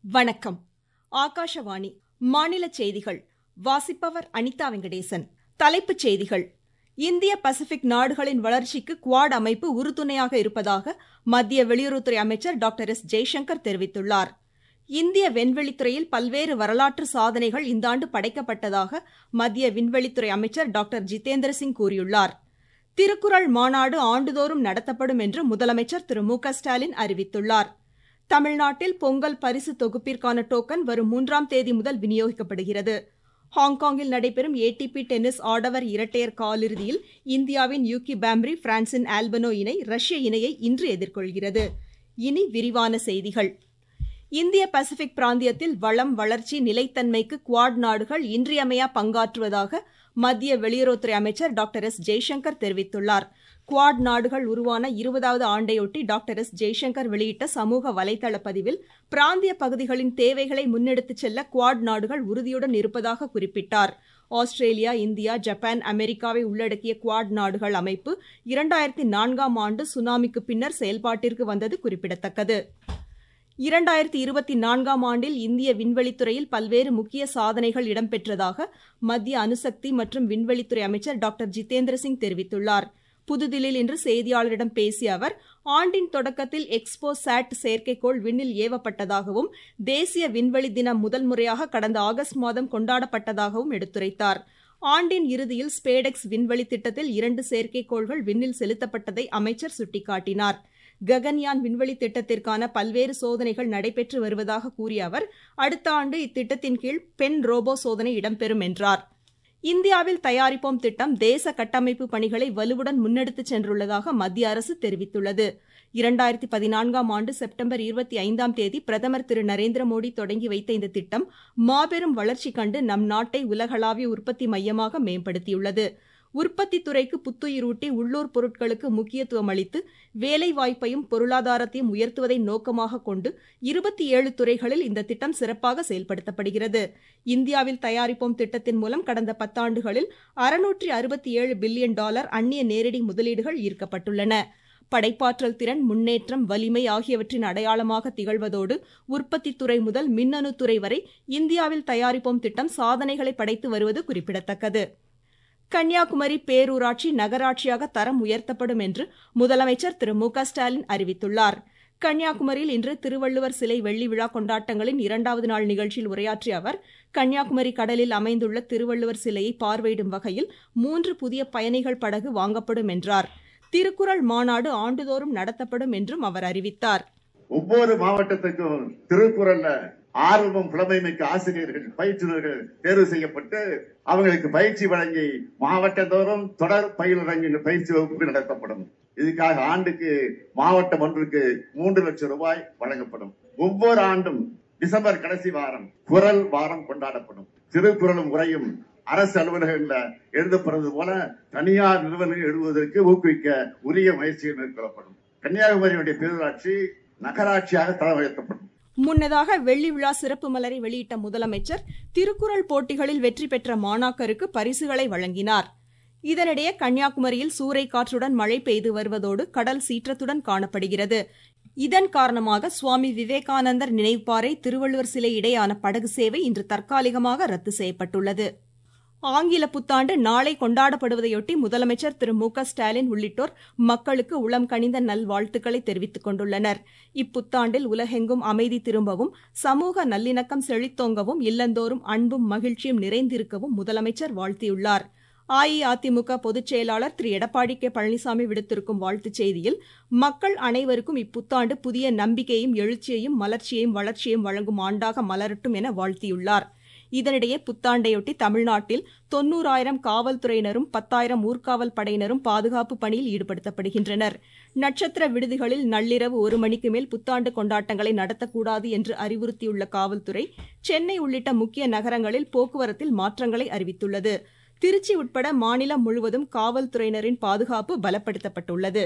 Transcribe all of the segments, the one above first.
வணக்கம் ஆகாஷவாணி மாநில செய்திகள் வாசிப்பவர் அனிதா வெங்கடேசன் தலைப்புச் செய்திகள் இந்திய பசிபிக் நாடுகளின் வளர்ச்சிக்கு குவாட் அமைப்பு உறுதுணையாக இருப்பதாக மத்திய வெளியுறவுத்துறை அமைச்சர் டாக்டர் எஸ் ஜெய்சங்கர் தெரிவித்துள்ளார் இந்திய விண்வெளித்துறையில் பல்வேறு வரலாற்று சாதனைகள் இந்த ஆண்டு படைக்கப்பட்டதாக மத்திய விண்வெளித்துறை அமைச்சர் டாக்டர் ஜிதேந்திர சிங் கூறியுள்ளார் திருக்குறள் மாநாடு ஆண்டுதோறும் நடத்தப்படும் என்று முதலமைச்சர் திரு மு க ஸ்டாலின் அறிவித்துள்ளார் தமிழ்நாட்டில் பொங்கல் பரிசு தொகுப்பிற்கான டோக்கன் வரும் மூன்றாம் தேதி முதல் விநியோகிக்கப்படுகிறது ஹாங்காங்கில் நடைபெறும் ஏடிபி டென்னிஸ் ஆடவர் இரட்டையர் காலிறுதியில் இந்தியாவின் யூகி பாம்ரி பிரான்சின் ஆல்பனோ இணை ரஷ்ய இணையை இன்று எதிர்கொள்கிறது இனி விரிவான செய்திகள் இந்திய பசிபிக் பிராந்தியத்தில் வளம் வளர்ச்சி நிலைத்தன்மைக்கு குவாட் நாடுகள் இன்றியமையா பங்காற்றுவதாக மத்திய வெளியுறவுத்துறை அமைச்சர் டாக்டர் எஸ் ஜெய்சங்கர் தெரிவித்துள்ளார் குவாட் நாடுகள் உருவான இருபதாவது ஆண்டையொட்டி டாக்டர் எஸ் ஜெய்சங்கர் வெளியிட்ட சமூக வலைதள பதிவில் பிராந்திய பகுதிகளின் தேவைகளை முன்னெடுத்துச் செல்ல குவாட் நாடுகள் உறுதியுடன் இருப்பதாக குறிப்பிட்டார் ஆஸ்திரேலியா இந்தியா ஜப்பான் அமெரிக்காவை உள்ளடக்கிய குவாட் நாடுகள் அமைப்பு இரண்டாயிரத்தி நான்காம் ஆண்டு சுனாமிக்கு பின்னர் செயல்பாட்டிற்கு வந்தது குறிப்பிடத்தக்கது இரண்டாயிரத்தி இருபத்தி நான்காம் ஆண்டில் இந்திய விண்வெளித்துறையில் பல்வேறு முக்கிய சாதனைகள் இடம்பெற்றதாக மத்திய அணுசக்தி மற்றும் விண்வெளித்துறை அமைச்சர் டாக்டர் ஜிதேந்திர சிங் தெரிவித்துள்ளார் புதுதில்லியில் இன்று செய்தியாளரிடம் பேசிய அவர் ஆண்டின் தொடக்கத்தில் எக்ஸ்போ சாட் செயற்கைக்கோள் விண்ணில் ஏவப்பட்டதாகவும் தேசிய விண்வெளி தினம் முதல் முறையாக கடந்த ஆகஸ்ட் மாதம் கொண்டாடப்பட்டதாகவும் எடுத்துரைத்தார் ஆண்டின் இறுதியில் ஸ்பேடெக்ஸ் விண்வெளி திட்டத்தில் இரண்டு செயற்கைக்கோள்கள் விண்ணில் செலுத்தப்பட்டதை அமைச்சர் சுட்டிக்காட்டினார் ககன்யான் விண்வெளி திட்டத்திற்கான பல்வேறு சோதனைகள் நடைபெற்று வருவதாக கூறிய அவர் அடுத்த ஆண்டு இத்திட்டத்தின் கீழ் பெண் ரோபோ சோதனை இடம்பெறும் என்றார் இந்தியாவில் தயாரிப்போம் திட்டம் தேச கட்டமைப்பு பணிகளை வலுவுடன் முன்னெடுத்துச் சென்றுள்ளதாக மத்திய அரசு தெரிவித்துள்ளது இரண்டாயிரத்தி பதினான்காம் ஆண்டு செப்டம்பர் இருபத்தி ஐந்தாம் தேதி பிரதமர் திரு நரேந்திர மோடி தொடங்கி வைத்த இந்த திட்டம் மாபெரும் வளர்ச்சி கண்டு நம் நாட்டை உலகளாவிய உற்பத்தி மையமாக மேம்படுத்தியுள்ளது உற்பத்தி துறைக்கு புத்துயிரூட்டி உள்ளூர் பொருட்களுக்கு முக்கியத்துவம் அளித்து வேலை வாய்ப்பையும் பொருளாதாரத்தையும் உயர்த்துவதை நோக்கமாக கொண்டு இருபத்தி ஏழு துறைகளில் இந்த திட்டம் சிறப்பாக செயல்படுத்தப்படுகிறது இந்தியாவில் தயாரிப்போம் திட்டத்தின் மூலம் கடந்த பத்தாண்டுகளில் அறுநூற்றி அறுபத்தி ஏழு பில்லியன் டாலர் அந்நிய நேரடி முதலீடுகள் ஈர்க்கப்பட்டுள்ளன படைப்பாற்றல் திறன் முன்னேற்றம் வலிமை ஆகியவற்றின் அடையாளமாக திகழ்வதோடு உற்பத்தி துறை முதல் மின்னணு துறை வரை இந்தியாவில் தயாரிப்போம் திட்டம் சாதனைகளை படைத்து வருவது குறிப்பிடத்தக்கது கன்னியாகுமரி பேரூராட்சி நகராட்சியாக தரம் உயர்த்தப்படும் என்று முதலமைச்சர் திரு மு க ஸ்டாலின் அறிவித்துள்ளார் கன்னியாகுமரியில் இன்று திருவள்ளுவர் சிலை வெள்ளி விழா கொண்டாட்டங்களின் இரண்டாவது நாள் நிகழ்ச்சியில் உரையாற்றிய அவர் கன்னியாகுமரி கடலில் அமைந்துள்ள திருவள்ளுவர் சிலையை பார்வையிடும் வகையில் மூன்று புதிய பயணிகள் படகு வாங்கப்படும் என்றார் திருக்குறள் மாநாடு ஆண்டுதோறும் நடத்தப்படும் என்றும் அவர் அறிவித்தார் ஒவ்வொரு மாவட்டத்துக்கும் திருக்குறள்ல ஆர்வமும் புலமை மிக்க ஆசிரியர்கள் பயிற்றுநர்கள் தேர்வு செய்யப்பட்டு அவங்களுக்கு பயிற்சி வழங்கி மாவட்டந்தோறும் தொடர் பயிலரங்கு பயிற்சி வகுப்பு நடத்தப்படும் இதுக்காக ஆண்டுக்கு மாவட்டம் ஒன்றுக்கு மூன்று லட்சம் ரூபாய் வழங்கப்படும் ஒவ்வொரு ஆண்டும் டிசம்பர் கடைசி வாரம் குரல் வாரம் கொண்டாடப்படும் திருக்குறளும் உரையும் அரசு அலுவலகங்கள்ல எழுதப்படுறது போல தனியார் நிறுவனங்கள் எழுதுவதற்கு ஊக்குவிக்க உரிய முயற்சிகள் மேற்கொள்ளப்படும் கன்னியாகுமரியுடைய பேரூராட்சி நகராட்சியாக தரம் உயர்த்தப்படும் முன்னதாக வெள்ளி விழா சிறப்பு மலரை வெளியிட்ட முதலமைச்சர் திருக்குறள் போட்டிகளில் வெற்றி பெற்ற மாணாக்கருக்கு பரிசுகளை வழங்கினார் இதனிடையே கன்னியாகுமரியில் சூறை காற்றுடன் மழை பெய்து வருவதோடு கடல் சீற்றத்துடன் காணப்படுகிறது இதன் காரணமாக சுவாமி விவேகானந்தர் நினைவுப்பாறை திருவள்ளுவர் சிலை இடையான படகு சேவை இன்று தற்காலிகமாக ரத்து செய்யப்பட்டுள்ளது ஆங்கில புத்தாண்டு நாளை கொண்டாடப்படுவதையொட்டி முதலமைச்சர் திரு மு க ஸ்டாலின் உள்ளிட்டோர் மக்களுக்கு உளம் கனிந்த நல்வாழ்த்துக்களை தெரிவித்துக் கொண்டுள்ளனர் இப்புத்தாண்டில் உலகெங்கும் அமைதி திரும்பவும் சமூக நல்லிணக்கம் செழித்தோங்கவும் இல்லந்தோறும் அன்பும் மகிழ்ச்சியும் நிறைந்திருக்கவும் முதலமைச்சர் வாழ்த்தியுள்ளார் அஇஅதிமுக பொதுச் செயலாளர் திரு எடப்பாடி கே பழனிசாமி விடுத்திருக்கும் வாழ்த்துச் செய்தியில் மக்கள் அனைவருக்கும் இப்புத்தாண்டு புதிய நம்பிக்கையும் எழுச்சியையும் மலர்ச்சியையும் வளர்ச்சியையும் வழங்கும் ஆண்டாக மலரட்டும் என வாழ்த்தியுள்ளார் இதனிடையே புத்தாண்டையொட்டி தமிழ்நாட்டில் தொன்னூறாயிரம் காவல்துறையினரும் பத்தாயிரம் ஊர்காவல் படையினரும் பாதுகாப்பு பணியில் ஈடுபடுத்தப்படுகின்றனர் நட்சத்திர விடுதிகளில் நள்ளிரவு ஒரு மணிக்கு மேல் புத்தாண்டு கொண்டாட்டங்களை நடத்தக்கூடாது என்று அறிவுறுத்தியுள்ள காவல்துறை சென்னை உள்ளிட்ட முக்கிய நகரங்களில் போக்குவரத்தில் மாற்றங்களை அறிவித்துள்ளது திருச்சி உட்பட மாநிலம் முழுவதும் காவல்துறையினரின் பாதுகாப்பு பலப்படுத்தப்பட்டுள்ளது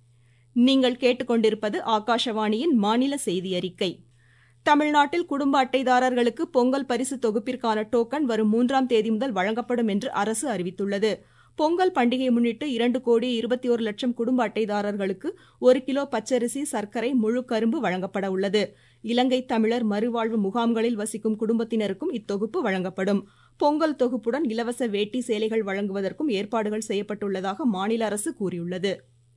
நீங்கள் கேட்டுக்கொண்டிருப்பது ஆகாஷவாணியின் மாநில செய்தி அறிக்கை தமிழ்நாட்டில் குடும்ப அட்டைதாரர்களுக்கு பொங்கல் பரிசு தொகுப்பிற்கான டோக்கன் வரும் மூன்றாம் தேதி முதல் வழங்கப்படும் என்று அரசு அறிவித்துள்ளது பொங்கல் பண்டிகையை முன்னிட்டு இரண்டு கோடி இருபத்தி ஒரு லட்சம் குடும்ப அட்டைதாரர்களுக்கு ஒரு கிலோ பச்சரிசி சர்க்கரை முழு கரும்பு வழங்கப்பட உள்ளது இலங்கை தமிழர் மறுவாழ்வு முகாம்களில் வசிக்கும் குடும்பத்தினருக்கும் இத்தொகுப்பு வழங்கப்படும் பொங்கல் தொகுப்புடன் இலவச வேட்டி சேலைகள் வழங்குவதற்கும் ஏற்பாடுகள் செய்யப்பட்டுள்ளதாக மாநில அரசு கூறியுள்ளது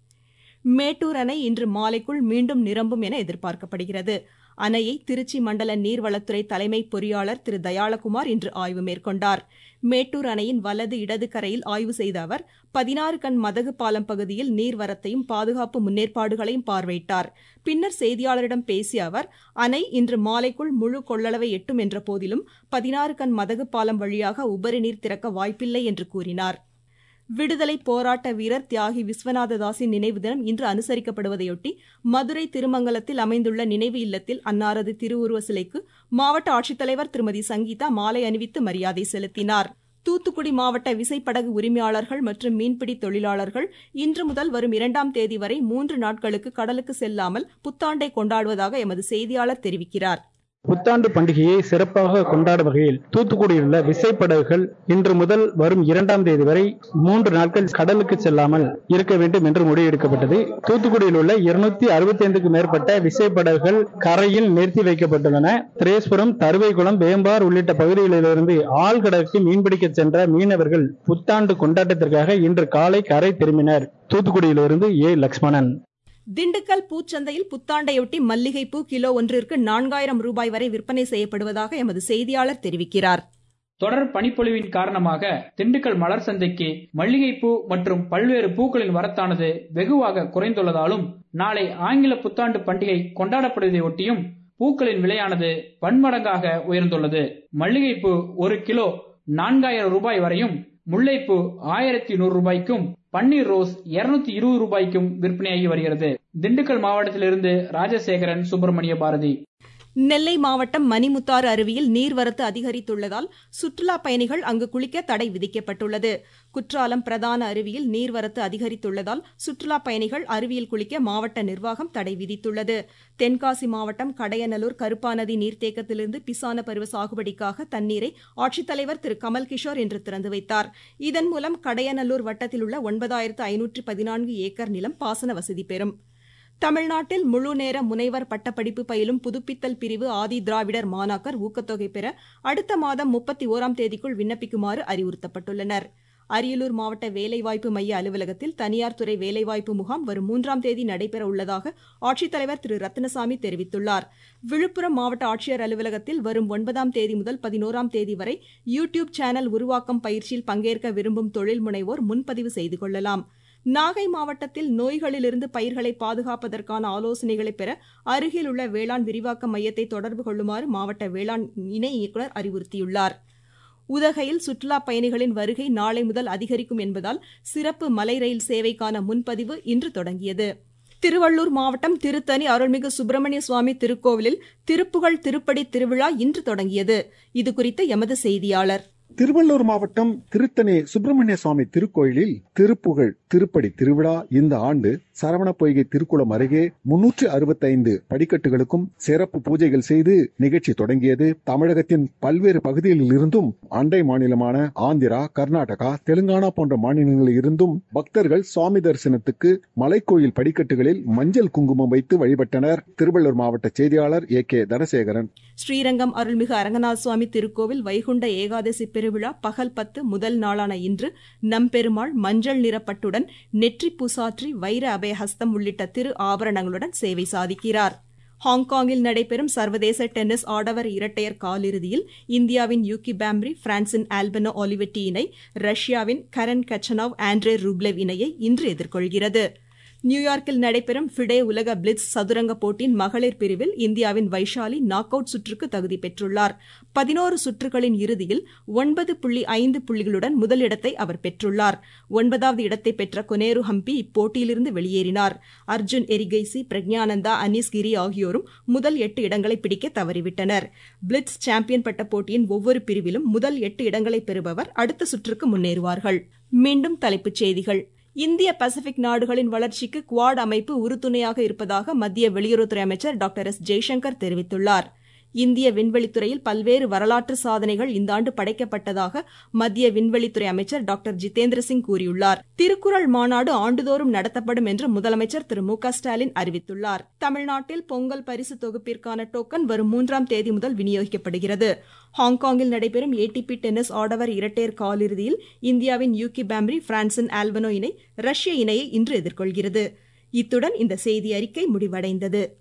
மேட்டூர் அணை இன்று மாலைக்குள் மீண்டும் நிரம்பும் என எதிர்பார்க்கப்படுகிறது அணையை திருச்சி மண்டல நீர்வளத்துறை தலைமை பொறியாளர் திரு தயாளகுமார் இன்று ஆய்வு மேற்கொண்டார் மேட்டூர் அணையின் வலது இடது கரையில் ஆய்வு செய்த அவர் பதினாறு கண் மதகு பாலம் பகுதியில் நீர்வரத்தையும் பாதுகாப்பு முன்னேற்பாடுகளையும் பார்வையிட்டார் பின்னர் செய்தியாளரிடம் பேசிய அவர் அணை இன்று மாலைக்குள் முழு கொள்ளளவை எட்டும் என்ற போதிலும் பதினாறு கண் மதகு பாலம் வழியாக உபரி நீர் திறக்க வாய்ப்பில்லை என்று கூறினார் விடுதலை போராட்ட வீரர் தியாகி விஸ்வநாத தாஸின் நினைவு தினம் இன்று அனுசரிக்கப்படுவதையொட்டி மதுரை திருமங்கலத்தில் அமைந்துள்ள நினைவு இல்லத்தில் அன்னாரது திருவுருவ சிலைக்கு மாவட்ட ஆட்சித்தலைவர் திருமதி சங்கீதா மாலை அணிவித்து மரியாதை செலுத்தினார் தூத்துக்குடி மாவட்ட விசைப்படகு உரிமையாளர்கள் மற்றும் மீன்பிடி தொழிலாளர்கள் இன்று முதல் வரும் இரண்டாம் தேதி வரை மூன்று நாட்களுக்கு கடலுக்கு செல்லாமல் புத்தாண்டை கொண்டாடுவதாக எமது செய்தியாளர் தெரிவிக்கிறார் புத்தாண்டு பண்டிகையை சிறப்பாக கொண்டாடும் வகையில் தூத்துக்குடியில் உள்ள விசைப்படகுகள் இன்று முதல் வரும் இரண்டாம் தேதி வரை மூன்று நாட்கள் கடலுக்கு செல்லாமல் இருக்க வேண்டும் என்று முடிவெடுக்கப்பட்டது தூத்துக்குடியில் உள்ள இருநூத்தி அறுபத்தி ஐந்துக்கும் மேற்பட்ட விசைப்படகுகள் கரையில் நிறுத்தி வைக்கப்பட்டுள்ளன திரேஸ்வரம் தருவைக்குளம் வேம்பார் உள்ளிட்ட பகுதிகளிலிருந்து ஆழ்கடலுக்கு மீன்பிடிக்க சென்ற மீனவர்கள் புத்தாண்டு கொண்டாட்டத்திற்காக இன்று காலை கரை திரும்பினர் தூத்துக்குடியிலிருந்து ஏ லக்ஷ்மணன் திண்டுக்கல் பூச்சந்தையில் புத்தாண்டையொட்டி மல்லிகைப்பூ கிலோ ஒன்றிற்கு நான்காயிரம் ரூபாய் வரை விற்பனை செய்யப்படுவதாக எமது செய்தியாளர் தெரிவிக்கிறார் தொடர் பனிப்பொழிவின் காரணமாக திண்டுக்கல் மலர் சந்தைக்கு மல்லிகைப்பூ மற்றும் பல்வேறு பூக்களின் வரத்தானது வெகுவாக குறைந்துள்ளதாலும் நாளை ஆங்கில புத்தாண்டு பண்டிகை கொண்டாடப்படுவதை ஒட்டியும் பூக்களின் விலையானது பன்மடங்காக உயர்ந்துள்ளது மல்லிகைப்பூ ஒரு கிலோ நான்காயிரம் ரூபாய் வரையும் முல்லைப்பூ ஆயிரத்தி நூறு ரூபாய்க்கும் பன்னீர் ரோஸ் இருநூத்தி இருபது ரூபாய்க்கும் விற்பனையாகி வருகிறது திண்டுக்கல் மாவட்டத்திலிருந்து ராஜசேகரன் சுப்பிரமணிய பாரதி நெல்லை மாவட்டம் மணிமுத்தாறு அருவியில் நீர்வரத்து அதிகரித்துள்ளதால் சுற்றுலா பயணிகள் அங்கு குளிக்க தடை விதிக்கப்பட்டுள்ளது குற்றாலம் பிரதான அருவியில் நீர்வரத்து அதிகரித்துள்ளதால் சுற்றுலா பயணிகள் அருவியில் குளிக்க மாவட்ட நிர்வாகம் தடை விதித்துள்ளது தென்காசி மாவட்டம் கடையநல்லூர் கருப்பாநதி நீர்த்தேக்கத்திலிருந்து பிசான பருவ சாகுபடிக்காக தண்ணீரை ஆட்சித்தலைவர் திரு கமல் கிஷோர் இன்று திறந்து வைத்தார் இதன் மூலம் கடையநல்லூர் வட்டத்தில் உள்ள ஒன்பதாயிரத்து ஐநூற்று பதினான்கு ஏக்கர் நிலம் பாசன வசதி பெறும் தமிழ்நாட்டில் முழு நேர முனைவர் பட்டப்படிப்பு பயிலும் புதுப்பித்தல் பிரிவு ஆதி திராவிடர் மாணாக்கர் ஊக்கத்தொகை பெற அடுத்த மாதம் முப்பத்தி ஓராம் தேதிக்குள் விண்ணப்பிக்குமாறு அறிவுறுத்தப்பட்டுள்ளனர் அரியலூர் மாவட்ட வேலைவாய்ப்பு மைய அலுவலகத்தில் தனியார் துறை வேலைவாய்ப்பு முகாம் வரும் மூன்றாம் தேதி நடைபெற உள்ளதாக ஆட்சித்தலைவர் திரு ரத்னசாமி தெரிவித்துள்ளார் விழுப்புரம் மாவட்ட ஆட்சியர் அலுவலகத்தில் வரும் ஒன்பதாம் தேதி முதல் பதினோராம் தேதி வரை யூ டியூப் சேனல் உருவாக்கம் பயிற்சியில் பங்கேற்க விரும்பும் தொழில் முனைவோர் முன்பதிவு செய்து கொள்ளலாம் நாகை மாவட்டத்தில் நோய்களிலிருந்து பயிர்களை பாதுகாப்பதற்கான ஆலோசனைகளை பெற அருகில் உள்ள வேளாண் விரிவாக்க மையத்தை தொடர்பு கொள்ளுமாறு மாவட்ட வேளாண் இணை இயக்குநர் அறிவுறுத்தியுள்ளார் உதகையில் சுற்றுலா பயணிகளின் வருகை நாளை முதல் அதிகரிக்கும் என்பதால் சிறப்பு மலை ரயில் சேவைக்கான முன்பதிவு இன்று தொடங்கியது திருவள்ளூர் மாவட்டம் திருத்தணி அருள்மிகு சுப்பிரமணிய சுவாமி திருக்கோவிலில் திருப்புகழ் திருப்படி திருவிழா இன்று தொடங்கியது இதுகுறித்த எமது செய்தியாளர் திருவள்ளூர் மாவட்டம் திருத்தணி சுப்பிரமணிய சுவாமி திருக்கோயிலில் திருப்புகழ் திருப்படி திருவிழா இந்த ஆண்டு சரவண பொய்கை திருக்குளம் அருகே முன்னூற்று அறுபத்தைந்து படிக்கட்டுகளுக்கும் சிறப்பு பூஜைகள் செய்து நிகழ்ச்சி தொடங்கியது தமிழகத்தின் பல்வேறு பகுதிகளில் இருந்தும் அண்டை மாநிலமான ஆந்திரா கர்நாடகா தெலுங்கானா போன்ற மாநிலங்களில் இருந்தும் பக்தர்கள் சுவாமி தரிசனத்துக்கு மலைக்கோயில் படிக்கட்டுகளில் மஞ்சள் குங்குமம் வைத்து வழிபட்டனர் திருவள்ளூர் மாவட்ட செய்தியாளர் ஏ கே தனசேகரன் ஸ்ரீரங்கம் அருள்மிகு அரங்கநாத சுவாமி திருக்கோவில் வைகுண்ட ஏகாதசி பெருவிழா பகல் பத்து முதல் நாளான இன்று நம்பெருமாள் மஞ்சள் நிறப்பட்டுடன் நெற்றி பூசாற்றி வைர அபயஹஸ்தம் உள்ளிட்ட திரு ஆபரணங்களுடன் சேவை சாதிக்கிறார் ஹாங்காங்கில் நடைபெறும் சர்வதேச டென்னிஸ் ஆடவர் இரட்டையர் காலிறுதியில் இந்தியாவின் யூகி பாம்ப்ரி பிரான்சின் ஆல்பனோ ஒலிவெட்டி இணை ரஷ்யாவின் கரன் கச்சனோவ் ஆண்ட்ரே ரூப்லெவ் இணையை இன்று எதிர்கொள்கிறது நியூயார்க்கில் நடைபெறும் ஃபிடே உலக பிளிட்ஸ் சதுரங்க போட்டியின் மகளிர் பிரிவில் இந்தியாவின் வைஷாலி நாக் அவுட் சுற்றுக்கு தகுதி பெற்றுள்ளார் பதினோரு சுற்றுகளின் இறுதியில் ஒன்பது புள்ளி ஐந்து புள்ளிகளுடன் முதலிடத்தை அவர் பெற்றுள்ளார் ஒன்பதாவது இடத்தை பெற்ற கொனேரு ஹம்பி இப்போட்டியிலிருந்து வெளியேறினார் அர்ஜுன் எரிகைசி பிரக்ஞானந்தா அனீஸ் கிரி ஆகியோரும் முதல் எட்டு இடங்களை பிடிக்க தவறிவிட்டனர் பிளிட்ஸ் சாம்பியன் பட்ட போட்டியின் ஒவ்வொரு பிரிவிலும் முதல் எட்டு இடங்களை பெறுபவர் அடுத்த சுற்றுக்கு முன்னேறுவார்கள் மீண்டும் தலைப்புச் செய்திகள் இந்திய பசிபிக் நாடுகளின் வளர்ச்சிக்கு குவாட் அமைப்பு உறுதுணையாக இருப்பதாக மத்திய வெளியுறவுத்துறை அமைச்சர் டாக்டர் எஸ் ஜெய்சங்கர் தெரிவித்துள்ளார் இந்திய விண்வெளித்துறையில் பல்வேறு வரலாற்று சாதனைகள் இந்த ஆண்டு படைக்கப்பட்டதாக மத்திய விண்வெளித்துறை அமைச்சர் டாக்டர் ஜிதேந்திர சிங் கூறியுள்ளார் திருக்குறள் மாநாடு ஆண்டுதோறும் நடத்தப்படும் என்று முதலமைச்சர் திரு மு ஸ்டாலின் அறிவித்துள்ளார் தமிழ்நாட்டில் பொங்கல் பரிசு தொகுப்பிற்கான டோக்கன் வரும் மூன்றாம் தேதி முதல் விநியோகிக்கப்படுகிறது ஹாங்காங்கில் நடைபெறும் ஏடிபி டென்னிஸ் ஆடவர் இரட்டையர் காலிறுதியில் இந்தியாவின் யூகி பாம்ரி பிரான்சின் ஆல்வனோ இணை ரஷ்ய இணையை இன்று எதிர்கொள்கிறது இத்துடன் இந்த செய்தி அறிக்கை முடிவடைந்தது